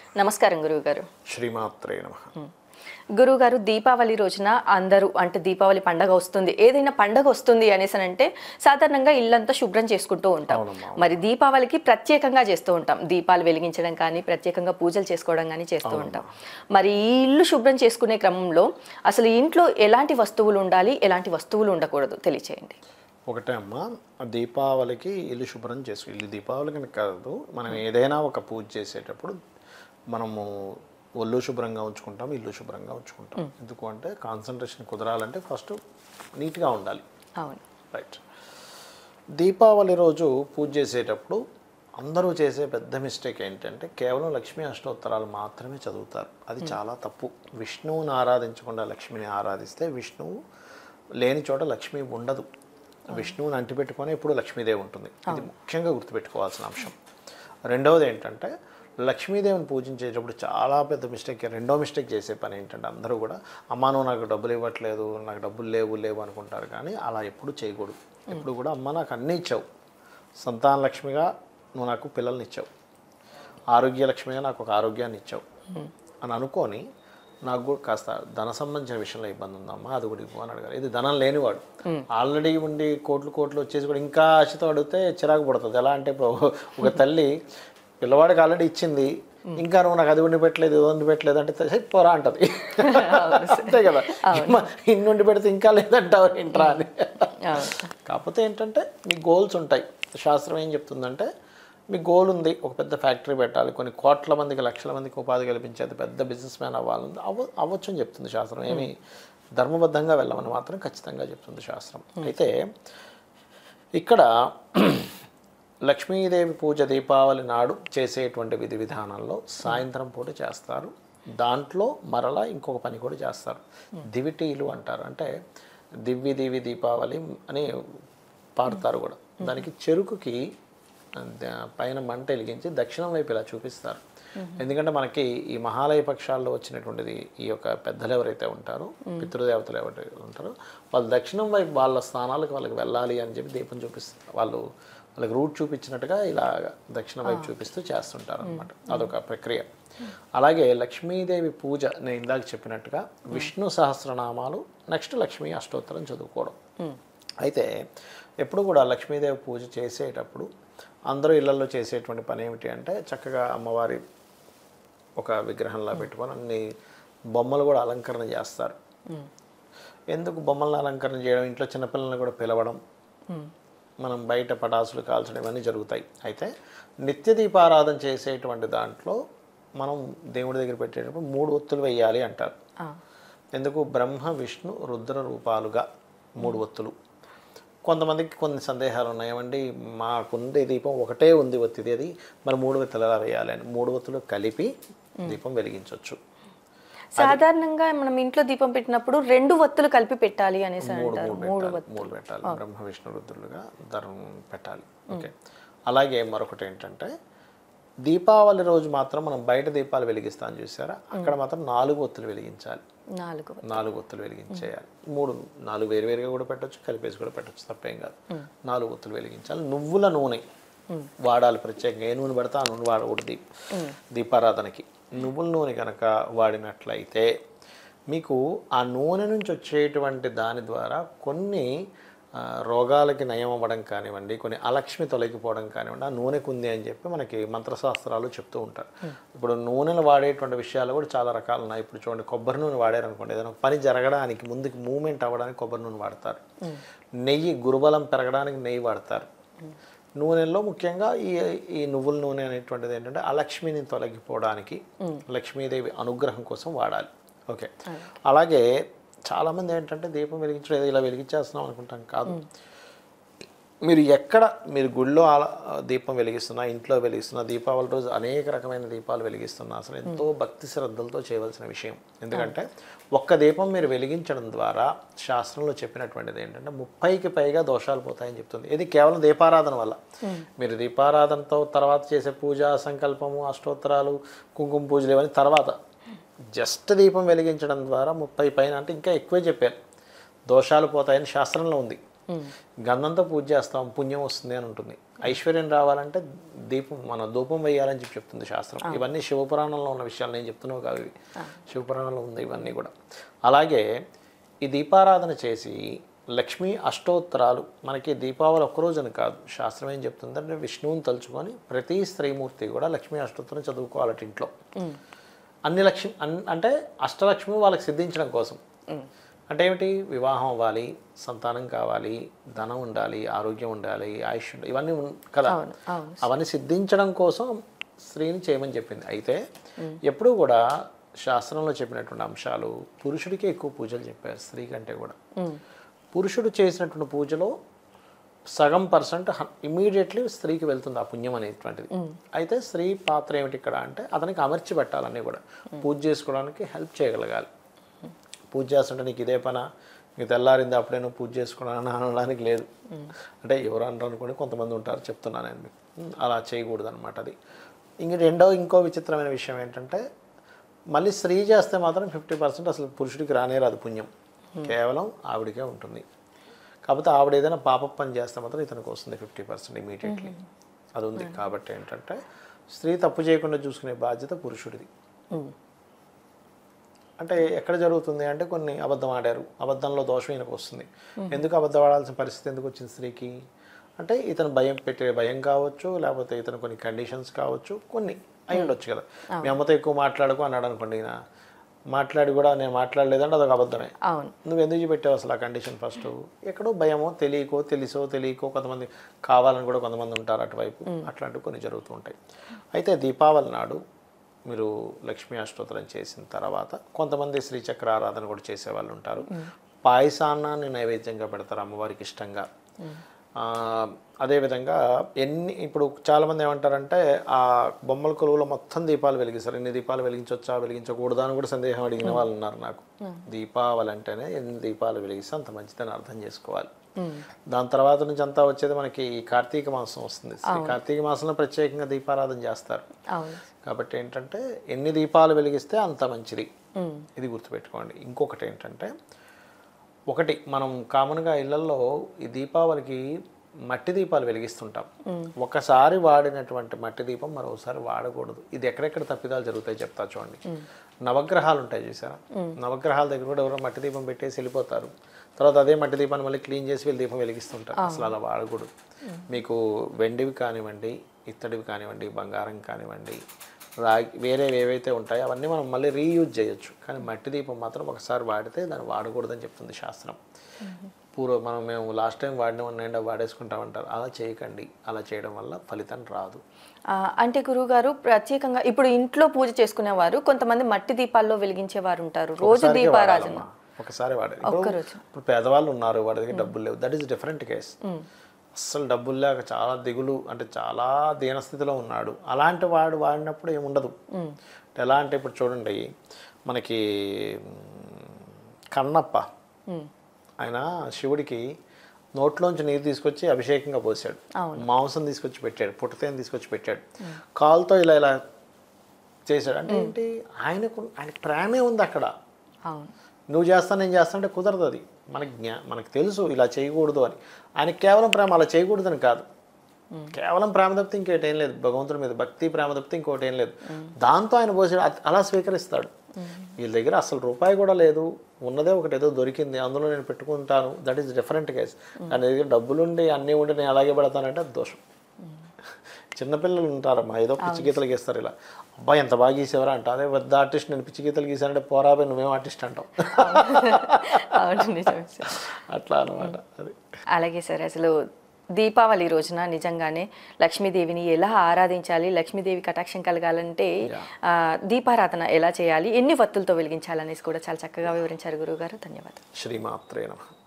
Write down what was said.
నమస్కారం గురువుగారు శ్రీమాత్రే నమ గురువుగారు దీపావళి రోజున అందరూ అంటే దీపావళి పండగ వస్తుంది ఏదైనా పండగ వస్తుంది అనేసి అంటే సాధారణంగా ఇల్లంతా శుభ్రం చేసుకుంటూ ఉంటాం అవునమ్మా. మరి దీపావళికి ప్రత్యేకంగా చేస్తూ ఉంటాం దీపాలు వెలిగించడం కానీ ప్రత్యేకంగా పూజలు చేసుకోవడం కానీ చేస్తూ ఉంటాం మరి ఈ ఇల్లు శుభ్రం చేసుకునే క్రమంలో అసలు ఈ ఇంట్లో ఎలాంటి వస్తువులు ఉండాలి ఎలాంటి వస్తువులు ఉండకూడదు తెలియచేయండి ఒకటే అమ్మ దీపావళికి ఇల్లు శుభ్రం చేసుకో ఇల్లు దీపావళికి అని కాదు మనం ఏదైనా ఒక పూజ చేసేటప్పుడు మనము ఒళ్ళు శుభ్రంగా ఉంచుకుంటాం ఇల్లు శుభ్రంగా ఉంచుకుంటాం ఎందుకు అంటే కాన్సన్ట్రేషన్ కుదరాలంటే ఫస్ట్ నీట్గా ఉండాలి అవును రైట్ దీపావళి రోజు పూజ చేసేటప్పుడు అందరూ చేసే పెద్ద మిస్టేక్ ఏంటంటే కేవలం లక్ష్మీ అష్టోత్తరాలు మాత్రమే చదువుతారు అది చాలా తప్పు విష్ణువుని ఆరాధించకుండా లక్ష్మిని ఆరాధిస్తే విష్ణువు లేని చోట లక్ష్మి ఉండదు విష్ణువుని అంటిపెట్టుకొని ఎప్పుడు లక్ష్మీదేవి ఉంటుంది ఇది ముఖ్యంగా గుర్తుపెట్టుకోవాల్సిన అంశం రెండవది ఏంటంటే లక్ష్మీదేవిని పూజించేటప్పుడు చాలా పెద్ద మిస్టేక్ రెండో మిస్టేక్ చేసే పని ఏంటంటే అందరూ కూడా అమ్మా నువ్వు నాకు డబ్బులు ఇవ్వట్లేదు నాకు డబ్బులు లేవు లేవు అనుకుంటారు కానీ అలా ఎప్పుడు చేయకూడదు ఎప్పుడు కూడా అమ్మ నాకు అన్నీ ఇచ్చావు సంతాన లక్ష్మిగా నువ్వు నాకు పిల్లల్ని ఇచ్చావు ఆరోగ్య లక్ష్మిగా నాకు ఒక ఆరోగ్యాన్ని ఇచ్చావు అని అనుకొని నాకు కూడా కాస్త ధన సంబంధించిన విషయంలో ఇబ్బంది ఉందమ్మా అది కూడా ఇవ్వు అని అడగాలి ఇది ధనం లేనివాడు ఆల్రెడీ ఉండి కోట్లు కోట్లు వచ్చేసి కూడా ఇంకా ఆశతో అడిగితే చిరాకు పడుతుంది ఎలా అంటే ఇప్పుడు ఒక తల్లి పిల్లవాడికి ఆల్రెడీ ఇచ్చింది ఇంకా నువ్వు నాకు అది ఉండి పెట్టలేదు ఇది ఉండి పెట్టలేదు అంటే "సరే, పోరా అంటది అంతే కదా "అమ్మ, ఇన్ని ఉండి పెడితే ఇంకా లేదంటావు ఏంట్రా అని అవును కాకపోతే ఏంటంటే మీ గోల్స్ ఉంటాయి శాస్త్రం ఏం చెప్తుందంటే మీ గోల్ ఉంది ఒక పెద్ద ఫ్యాక్టరీ పెట్టాలి కొన్ని కోట్ల మందికి లక్షల మందికి ఉపాధి కల్పించేది పెద్ద బిజినెస్ మ్యాన్ అవ్వాలని అవ్వ అవ్వచ్చు అని చెప్తుంది శాస్త్రం ఏమి ధర్మబద్ధంగా వెళ్ళమని మాత్రం ఖచ్చితంగా చెప్తుంది శాస్త్రం అయితే ఇక్కడ లక్ష్మీదేవి పూజ దీపావళి నాడు చేసేటువంటి విధి విధానంలో సాయంత్రం పూట చేస్తారు దాంట్లో మరలా ఇంకొక పని కూడా చేస్తారు దివిటీలు అంటారు అంటే దివ్య దివి దీపావళి అని పాడతారు కూడా దానికి చెరుకుకి ద- పైన మంట వెలిగించి దక్షిణం వైపు ఇలా చూపిస్తారు ఎందుకంటే మనకి ఈ మహాలయ పక్షాల్లో వచ్చినటువంటిది ఈ యొక్క పెద్దలు ఎవరైతే ఉంటారో పితృదేవతలు ఎవరైతే ఉంటారో వాళ్ళు దక్షిణం వైపు వాళ్ళ స్థానాలకు వాళ్ళకి వెళ్ళాలి అని చెప్పి దీపం చూపిస్తారు వాళ్ళు వాళ్ళకి రూట్ చూపించినట్టుగా ఇలా దక్షిణ వైపు చూపిస్తూ చేస్తుంటారు అనమాట అదొక ప్రక్రియ అలాగే లక్ష్మీదేవి పూజ నేను ఇందాక చెప్పినట్టుగా విష్ణు సహస్రనామాలు నెక్స్ట్ లక్ష్మీ అష్టోత్తరం చదువుకోవడం అయితే ఎప్పుడు కూడా లక్ష్మీదేవి పూజ చేసేటప్పుడు అందరూ ఇళ్లలో చేసేటువంటి పని ఏమిటి అంటే చక్కగా అమ్మవారి ఒక విగ్రహంలా పెట్టుకొని అన్ని బొమ్మలు కూడా అలంకరణ చేస్తారు ఎందుకు బొమ్మలను అలంకరణ చేయడం ఇంట్లో చిన్నపిల్లల్ని కూడా పిలవడం మనం బయట పటాసులు కాల్చడం ఇవన్నీ జరుగుతాయి అయితే నిత్య దీపారాధన చేసేటువంటి దాంట్లో మనం దేవుడి దగ్గర పెట్టేటప్పుడు మూడు ఒత్తులు వేయాలి అంటారు ఆ, ఎందుకు బ్రహ్మ విష్ణు రుద్ర రూపాలుగా మూడు ఒత్తులు కొంతమందికి కొన్ని సందేహాలు ఉన్నాయేమండి మాకుంది దీపం ఒకటే ఉంది ఒత్తిది అది మరి మూడు ఒత్తులు ఎలా వేయాలి అని మూడు ఒత్తులు కలిపి దీపం వెలిగించవచ్చు సాధారణంగా మనం ఇంట్లో దీపం పెట్టినప్పుడు రెండు వత్తులు కలిపి పెట్టాలి అనేసి మూడు అంటారు మూడు మూడు పెట్టాలి మూడు పెట్టాలి బ్రహ్మ విష్ణు రుద్రులుగా ధర్మం పెట్టాలి ఓకే అలాగే మరొకటి ఏంటంటే దీపావళి రోజు మాత్రం మనం బయట దీపాలు వెలిగిస్తాం చూసారా అక్కడ మాత్రం నాలుగు ఒత్తులు వెలిగించాలి నాలుగు నాలుగు ఒత్తులు వెలిగించేయాలి మూడు నాలుగు వేరువేరుగా కూడా పెట్టొచ్చు కలిపేసి కూడా పెట్టొచ్చు తప్పేం కాదు నాలుగు ఒత్తులు వెలిగించాలి నువ్వుల నూనె వాడాలి ప్రత్యేకంగా ఏ నూనె పడితే ఆ నూనె వాడకూడదు దీప్ దీపారాధనకి నువ్వుల నూనె కనుక వాడినట్లయితే మీకు ఆ నూనె నుంచి వచ్చేటువంటి దాని ద్వారా కొన్ని ఆ, రోగాలకి నయం అవ్వడం కానివ్వండి కొన్ని అలక్ష్మి తొలగిపోవడం కానివ్వండి ఆ నూనెకు ఉంది అని చెప్పి మనకి మంత్రశాస్త్రాలు చెప్తూ ఉంటారు ఇప్పుడు నూనెలు వాడేటువంటి విషయాలు కూడా చాలా రకాలు ఉన్నాయి ఇప్పుడు చూడండి కొబ్బరి నూనె వాడారనుకోండి ఏదైనా ఒక పని జరగడానికి ముందుకు మూమెంట్ అవ్వడానికి కొబ్బరి నూనె వాడతారు నెయ్యి గురుబలం పెరగడానికి నెయ్యి వాడతారు నూనెల్లో ముఖ్యంగా ఈ ఈ నువ్వుల నూనె అనేటువంటిది ఏంటంటే అలక్ష్మిని తొలగిపోవడానికి లక్ష్మీదేవి అనుగ్రహం కోసం వాడాలి ఓకే అలాగే చాలామంది ఏంటంటే దీపం వెలిగించడం ఏదో ఇలా వెలిగించేస్తున్నాం అనుకుంటాం కాదు మీరు ఎక్కడ మీరు గుళ్ళో ఆల దీపం వెలిగిస్తున్నా ఇంట్లో వెలిగిస్తున్నా దీపావళి రోజు అనేక రకమైన దీపాలు వెలిగిస్తున్నా అసలు ఎంతో భక్తి శ్రద్ధలతో చేయవలసిన విషయం ఎందుకంటే ఒక్క దీపం మీరు వెలిగించడం ద్వారా శాస్త్రంలో చెప్పినటువంటిది ఏంటంటే ముప్పైకి పైగా దోషాలు పోతాయని చెప్తుంది ఇది కేవలం దీపారాధన వల్ల మీరు దీపారాధనతో తర్వాత చేసే పూజ సంకల్పము అష్టోత్తరాలు కుంకుమ పూజలు ఇవన్నీ తర్వాత జస్ట్ దీపం వెలిగించడం ద్వారా ముప్పై పైన అంటే ఇంకా ఎక్కువే చెప్పారు దోషాలు పోతాయని శాస్త్రంలో ఉంది గంధంతో పూజ చేస్తాం పుణ్యం వస్తుంది అని ఉంటుంది ఐశ్వర్యం రావాలంటే దీపం మన ధూపం వేయాలని చెప్పి చెప్తుంది శాస్త్రం ఇవన్నీ శివపురాణంలో ఉన్న విషయాలు నేను చెప్తున్నావు కాదు ఇవి శివపురాణంలో ఉంది ఇవన్నీ కూడా అలాగే ఈ దీపారాధన చేసి లక్ష్మీ అష్టోత్తరాలు మనకి దీపావళి ఒక్కరోజుని కాదు శాస్త్రం ఏం చెప్తుందంటే విష్ణువుని తలుచుకొని ప్రతి స్త్రీమూర్తి కూడా లక్ష్మీ అష్టోత్తరం చదువుకోవాలట ఇంట్లో అన్ని లక్ష్మి అన్- అంటే అష్టలక్ష్మి వాళ్ళకి సిద్ధించడం కోసం అంటే ఏమిటి వివాహం అవ్వాలి సంతానం కావాలి ధనం ఉండాలి ఆరోగ్యం ఉండాలి ఆయుష్ ఉండాలి ఇవన్నీ ఉన్- కదా అవును అవును అవన్నీ సిద్ధించడం కోసం స్త్రీని చేయమని చెప్పింది అయితే ఎప్పుడూ కూడా శాస్త్రంలో చెప్పినటువంటి అంశాలు పురుషుడికి ఎక్కువ పూజలు చెప్పారు స్త్రీ కంటే కూడా పురుషుడు చేసినటువంటి పూజలో సగం పర్సెంట్ ఇమీడియట్లీ స్త్రీకి వెళ్తుంది ఆ పుణ్యం అనేటువంటిది అయితే స్త్రీ పాత్ర ఏమిటి ఇక్కడ అంటే అతనికి అమర్చి పెట్టాలన్నీ కూడా పూజ చేసుకోవడానికి హెల్ప్ చేయగలగాలి పూజ చేస్తుంటే నీకు ఇదే పన నీకు తెల్లారింది అప్పుడే నువ్వు పూజ చేసుకున్నాను అనడానికి లేదు అంటే ఎవరు అనరు అనుకోండి కొంతమంది ఉంటారు చెప్తున్నాను నేను మీకు ఉమ్, అలా చేయకూడదు అనమాట అది ఇంక రెండో ఇంకో విచిత్రమైన విషయం ఏంటంటే మళ్ళీ స్త్రీ చేస్తే మాత్రం ఫిఫ్టీ పర్సెంట్ అసలు పురుషుడికి రానే రాదు పుణ్యం కేవలం ఆవిడికే ఉంటుంది కాకపోతే ఆవిడ ఏదైనా పాప పని చేస్తే మాత్రం ఇతనికి వస్తుంది ఫిఫ్టీ పర్సెంట్ ఇమీడియట్లీ అది ఉంది కాబట్టి ఏంటంటే స్త్రీ తప్పు చేయకుండా చూసుకునే బాధ్యత పురుషుడిది ఉమ్. అంటే ఎక్కడ జరుగుతుంది అంటే కొన్ని అబద్ధం ఆడారు అబద్ధంలో దోషం ఈయనకు వస్తుంది ఎందుకు అబద్ధం ఆడాల్సిన పరిస్థితి ఎందుకు వచ్చింది స్త్రీకి అంటే ఇతను భయం పెట్టే భయం కావచ్చు లేకపోతే ఇతను కొన్ని కండిషన్స్ కావచ్చు కొన్ని అయి ఉండొచ్చు కదా మీ అమ్మతో ఎక్కువ మాట్లాడుకో అన్నాడు అనుకోండి ఈయన మాట్లాడి కూడా నేను మాట్లాడలేదంటే అదొక అబద్ధమే అవును నువ్వు ఎందుకు పెట్టావు అసలు ఆ కండిషన్ ఫస్ట్ ఎక్కడో భయమో తెలియకో తెలిసో తెలియకో కొంతమంది కావాలని కూడా కొంతమంది ఉంటారు అటువైపు అట్లాంటివి కొన్ని జరుగుతూ ఉంటాయి అయితే దీపావళి నాడు మీరు లక్ష్మీ అష్టోత్తరం చేసిన తర్వాత కొంతమంది శ్రీచక్ర ఆరాధన కూడా చేసే వాళ్ళు ఉంటారు పాయసాన్నాన్ని నైవేద్యంగా పెడతారు అమ్మవారికి ఇష్టంగా ఆ, అదేవిధంగా ఎన్ని ఇప్పుడు చాలామంది ఏమంటారంటే ఆ బొమ్మల కొలువులో మొత్తం దీపాలు వెలిగిస్తారు ఎన్ని దీపాలు వెలిగించవచ్చా వెలిగించకూడదా అని కూడా సందేహం అడిగిన వాళ్ళు ఉన్నారు నాకు దీపావళి అంటేనే ఎన్ని దీపాలు వెలిగిస్తే అంత మంచిదని అర్థం చేసుకోవాలి దాని తర్వాత నుంచి అంతా వచ్చేది మనకి ఈ కార్తీక మాసం వస్తుంది ఈ కార్తీక మాసంలో ప్రత్యేకంగా దీపారాధన చేస్తారు అవును కాబట్టి ఏంటంటే ఎన్ని దీపాలు వెలిగిస్తే అంత మంచిది ఇది గుర్తుపెట్టుకోండి ఇంకొకటి ఏంటంటే ఒకటి మనం కామన్గా ఇళ్లలో ఈ దీపావళికి మట్టి దీపాలు వెలిగిస్తుంటాం ఒకసారి వాడినటువంటి మట్టి దీపం మరోసారి వాడకూడదు ఇది ఎక్కడెక్కడ తప్పిదాలు జరుగుతాయి చెప్తా చూడండి నవగ్రహాలు ఉంటాయి చూసారా నవగ్రహాల దగ్గర కూడా ఎవరో మట్టి దీపం పెట్టేసి వెళ్ళిపోతారు తర్వాత అదే మట్టి దీపాన్ని మళ్ళీ క్లీన్ చేసి వీళ్ళు దీపం వెలిగిస్తుంటారు అసలు అలా వాడకూడదు మీకు వెండివి కానివ్వండి ఇత్తడివి కానివ్వండి బంగారం కానివ్వండి రాగి వేరే ఏవైతే ఉంటాయో అవన్నీ మనం మళ్ళీ రీయూజ్ చేయొచ్చు కానీ మట్టి దీపం మాత్రం ఒకసారి వాడితే దాన్ని వాడకూడదని చెప్తుంది శాస్త్రం పూర్వ మనం మేము లాస్ట్ టైం వాడిన ఉన్నాయండి అవి వాడేసుకుంటామంటారు అలా చేయకండి అలా చేయడం వల్ల ఫలితం రాదు ఆ, అంటే గురువుగారు ప్రత్యేకంగా ఇప్పుడు ఇంట్లో పూజ చేసుకునేవారు కొంతమంది మట్టి దీపాల్లో వెలిగించే వారు ఉంటారు రోజు ఒకసారికే దీపారాధన వాడాలమ్మా. ఒకసారి వాడాలి ఇప్పుడు ఒక్కరోజు. ఇప్పుడు పేదవాళ్ళు ఉన్నారు వాడి దగ్గర డబ్బులు లేవు దట్ ఈస్ డిఫరెంట్ కేస్ అస్సలు డబ్బులు లేక చాలా దిగులు అంటే చాలా దీనస్థితిలో ఉన్నాడు అలాంటి వాడు వాడినప్పుడు ఏముండదు అంటే ఎలా అంటే ఇప్పుడు చూడండి మనకి మ్, కన్నప్ప ఉమ్, ఆయన శివుడికి నోట్లోంచి నీరు తీసుకొచ్చి అభిషేకంగా పోసాడు మాంసం తీసుకొచ్చి పెట్టాడు పుట్టతేని తీసుకొచ్చి పెట్టాడు కాలుతో ఇలా ఇలా చేశాడు అంటే ఏంటి ఆయనకు ఆయనకు ప్రేమే ఉంది అక్కడ అవును నువ్వు చేస్తా నేను చేస్తా అంటే కుదరదు అది మనకి జ్ఞా మనకు తెలుసు ఇలా చేయకూడదు అని ఆయనకి కేవలం ప్రేమ అలా చేయకూడదని కాదు కేవలం ప్రేమ తప్పితే ఇంకోటి ఏం లేదు భగవంతుడి మీద భక్తి ప్రేమ తప్పితే ఇంకోటి ఏం లేదు దాంతో ఆయన పోసాడు అది అలా స్వీకరిస్తాడు వీళ్ళ దగ్గర అసలు రూపాయి కూడా లేదు ఉన్నదే ఒకటి ఏదో దొరికింది అందులో నేను పెట్టుకుంటాను దట్ ఈస్ డిఫరెంట్ కేస్ దాని దగ్గర డబ్బులుండి అన్నీ ఉండి నేను అలాగే పెడతానంటే అది దోషం చిన్నపిల్లలు ఉంటారమ్మా ఏదో పిచ్చి గీతలు గీస్తారు ఇలా అబ్బాయి ఎంత బాగా గీసేవరా అంట అదే పెద్ద ఆర్టిస్ట్ నేను పిచ్చి గీతలు గీసానంటే పోరాబే నువ్వేం ఆర్టిస్ట్ అంటావు అవును నిజమే సార్ అట్లా అనమాట అది అలాగే సార్ అసలు దీపావళి రోజున నిజంగానే లక్ష్మీదేవిని ఎలా ఆరాధించాలి లక్ష్మీదేవి కటాక్షం కలగాలంటే ఆ, దీపారాధన ఎలా చేయాలి ఎన్ని వత్తులతో వెలిగించాలనేసి కూడా చాలా చక్కగా వివరించారు గురువుగారు ధన్యవాదాలు శ్రీమాత్రే నమ